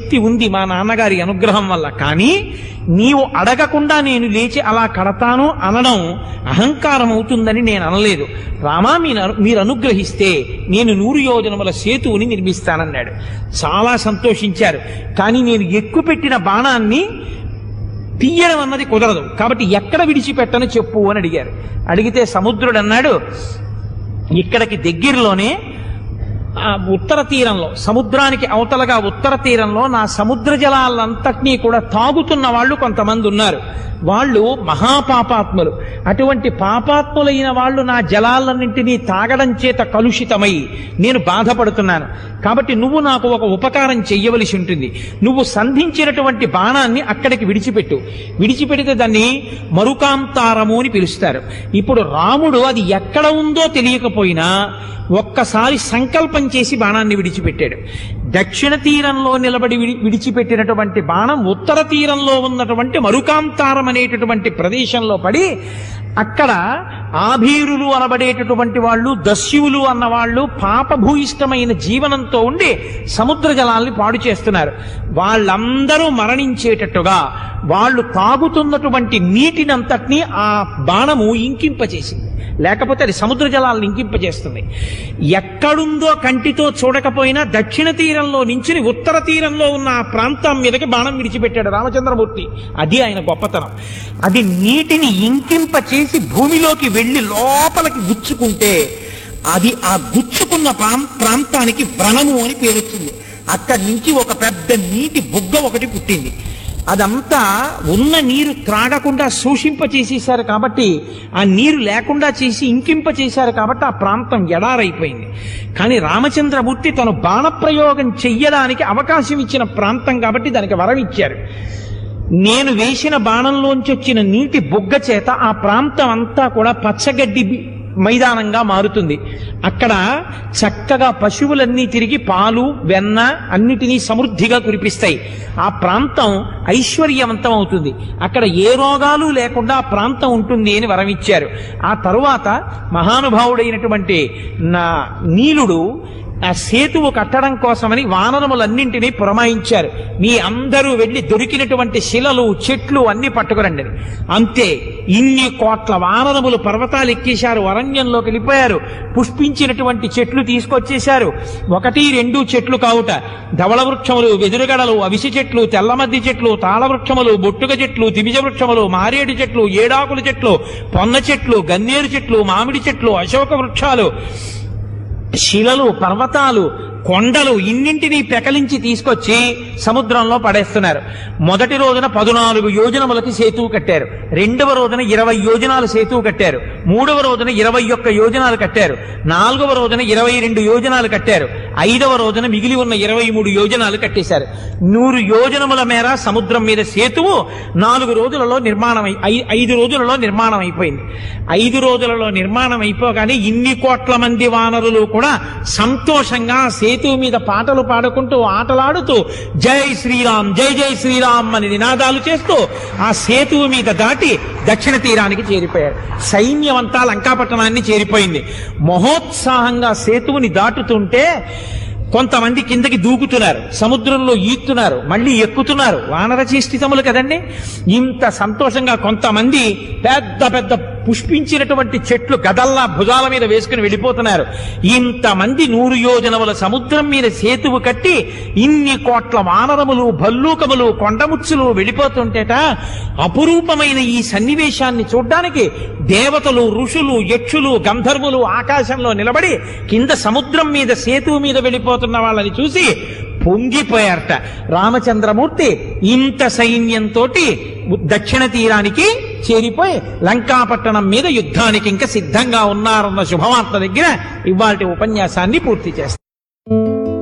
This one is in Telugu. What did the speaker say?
శక్తి ఉంది మా నాన్నగారి అనుగ్రహం వల్ల కానీ నీవు అడగకుండా నేను లేచి అలా కడతాను అనడం అహంకారం అవుతుందని నేను అనలేదు రామా మీరు మీరు అనుగ్రహిస్తే నేను నూరు యోజనముల సేతువుని నిర్మిస్తానన్నాడు చాలా సంతోషించారు కానీ నేను ఎక్కుపెట్టిన బాణాన్ని తీయడం అన్నది కుదరదు కాబట్టి ఎక్కడ విడిచిపెట్టను చెప్పు అని అడిగారు అడిగితే సముద్రుడు అన్నాడు ఇక్కడికి దగ్గరలోనే ఆ ఉత్తర తీరంలో సముద్రానికి అవతలగా ఉత్తర తీరంలో నా సముద్ర జలాలంతటినీ కూడా తాగుతున్న వాళ్ళు కొంతమంది ఉన్నారు వాళ్ళు మహాపాపాత్ములు అటువంటి పాపాత్ములైన వాళ్ళు నా జలాలన్నింటినీ తాగడం చేత కలుషితమై నేను బాధపడుతున్నాను కాబట్టి నువ్వు నాకు ఒక ఉపకారం చెయ్యవలసి ఉంటుంది నువ్వు సంధించినటువంటి బాణాన్ని అక్కడికి విడిచిపెట్టు విడిచిపెడితే దాన్ని మరుకాంతారము అని పిలుస్తారు ఇప్పుడు రాముడు అది ఎక్కడ ఉందో తెలియకపోయినా ఒక్కసారి సంకల్పం చేసి బాణాన్ని విడిచిపెట్టాడు దక్షిణ తీరంలో నిలబడి విడి- విడిచిపెట్టినటువంటి బాణం ఉత్తర తీరంలో ఉన్నటువంటి మరుకాంతారం అనేటటువంటి ప్రదేశంలో పడి అక్కడ ఆభీరులు అనబడేటటువంటి వాళ్ళు దస్యువులు అన్నవాళ్ళు పాపభూయిష్టమైన జీవనంతో ఉండి సముద్ర జలాల్ని పాడు చేస్తున్నారు వాళ్ళందరూ మరణించేటట్టుగా వాళ్ళు తాగుతున్నటువంటి నీటినంతటినీ ఆ బాణము ఇంకింపచేసింది లేకపోతే అది సముద్ర జలాలను ఇంకింపజేస్తుంది ఎక్కడుందో కంటితో చూడకపోయినా దక్షిణ తీరంలో నుంచి ఉత్తర తీరంలో ఉన్న ఆ ప్రాంతం మీదకి బాణం విడిచిపెట్టాడు రామచంద్రమూర్తి అది ఆయన గొప్పతనం అది నీటిని ఇంకింప చేసి భూమిలోకి వెళ్ళి లోపలికి గుచ్చుకుంటే అది ఆ గుచ్చుకున్న ప్రాం- ప్రాంతానికి వ్రణము అని పేరు వచ్చింది అక్కడి నుంచి ఒక పెద్ద నీటి బుగ్గ ఒకటి పుట్టింది అదంతా ఉన్న నీరు త్రాగకుండా శోషింప చేసేశారు కాబట్టి ఆ నీరు లేకుండా చేసి ఇంకింప చేశారు కాబట్టి ఆ ప్రాంతం ఎడారైపోయింది కానీ రామచంద్రమూర్తి తను బాణప్రయోగం చెయ్యడానికి అవకాశం ఇచ్చిన ప్రాంతం కాబట్టి దానికి వరం ఇచ్చారు నేను వేసిన బాణంలోంచి వచ్చిన నీటి బుగ్గ చేత ఆ ప్రాంతం అంతా కూడా పచ్చగడ్డి బి- మైదానంగా మారుతుంది అక్కడ చక్కగా పశువులన్నీ తిరిగి పాలు వెన్న అన్నిటినీ సమృద్ధిగా కురిపిస్తాయి ఆ ప్రాంతం ఐశ్వర్యవంతం అవుతుంది అక్కడ ఏ రోగాలు లేకుండా ఆ ప్రాంతం ఉంటుంది అని వరమిచ్చారు ఆ తరువాత మహానుభావుడైనటువంటి నా నీలుడు ఆ సేతువు కట్టడం కోసమని వానరములన్నింటినీ పురమాయించారు మీ అందరూ వెళ్లి దొరికినటువంటి శిలలు చెట్లు అన్ని పట్టుకురండి అని. అంతే ఇన్ని కోట్ల వానరములు పర్వతాలు ఎక్కేశారు అరణ్యంలోకి వెళ్ళిపోయారు పుష్పించినటువంటి చెట్లు తీసుకొచ్చేశారు ఒకటి రెండు చెట్లు కావుట ధవళ వృక్షములు వెదురుగడలు అవిసి చెట్లు తెల్లమద్ది చెట్లు తాళ వృక్షములు బొట్టుగ చెట్లు దివిజ వృక్షములు మారేడు చెట్లు ఏడాకుల చెట్లు పొన్న చెట్లు గన్నేరు చెట్లు మామిడి చెట్లు అశోక వృక్షాలు శిలలు పర్వతాలు కొండలు ఇన్నింటినీ పెకలించి తీసుకొచ్చి సముద్రంలో పడేస్తున్నారు మొదటి రోజున పదునాలుగు యోజనములకి సేతువు కట్టారు రెండవ రోజున ఇరవై యోజనాలు సేతువు కట్టారు మూడవ రోజున ఇరవై ఒక్క యోజనాలు కట్టారు నాలుగవ రోజున ఇరవై రెండు యోజనాలు కట్టారు ఐదవ రోజున మిగిలి ఉన్న ఇరవై మూడు యోజనాలు కట్టేశారు నూరు యోజనముల మేర సముద్రం మీద సేతువు నాలుగు రోజులలో నిర్మాణం అయి- ఐ- ఐదు రోజులలో నిర్మాణం అయిపోయింది ఐదు రోజులలో నిర్మాణం అయిపోగానే ఇన్ని కోట్ల మంది వానరులు కూడా సంతోషంగా ఆ సేతువు మీద పాటలు పాడుకుంటూ ఆటలాడుతూ జై శ్రీరామ్ జై జై శ్రీరామ్ అని నినాదాలు చేస్తూ ఆ సేతువు మీద దాటి దక్షిణ తీరానికి చేరిపోయారు సైన్యం అంతా లంకాపట్టణాన్ని చేరిపోయింది మహోత్సాహంగా సేతువుని దాటుతుంటే కొంతమంది కిందకి దూకుతున్నారు సముద్రంలో ఈత్తున్నారు మళ్ళీ ఎక్కుతున్నారు వానర చేష్టితములు కదండి ఇంత సంతోషంగా కొంతమంది పెద్ద పెద్ద పుష్పించినటువంటి చెట్లు గదల్లా భుజాల మీద వేసుకుని వెళ్ళిపోతున్నారు ఇంతమంది నూరు యోజనముల సముద్రం మీద సేతువు కట్టి ఇన్ని కోట్ల వానరములు భల్లూకములు కొండముచ్చులు వెళ్ళిపోతుంటేట అపురూపమైన ఈ సన్నివేశాన్ని చూడ్డానికి దేవతలు ఋషులు యక్షులు గంధర్వులు ఆకాశంలో నిలబడి కింద సముద్రం మీద సేతువు మీద వెళ్ళిపోతున్న వాళ్ళని చూసి పొంగిపోయారట రామచంద్రమూర్తి ఇంత సైన్యంతో దక్షిణ తీరానికి చేరిపోయి లంకాపట్టణం మీద యుద్ధానికి ఇంకా సిద్ధంగా ఉన్నారన్న శుభవార్త దగ్గర ఇవాటి ఉపన్యాసాన్ని పూర్తి చేస్తారు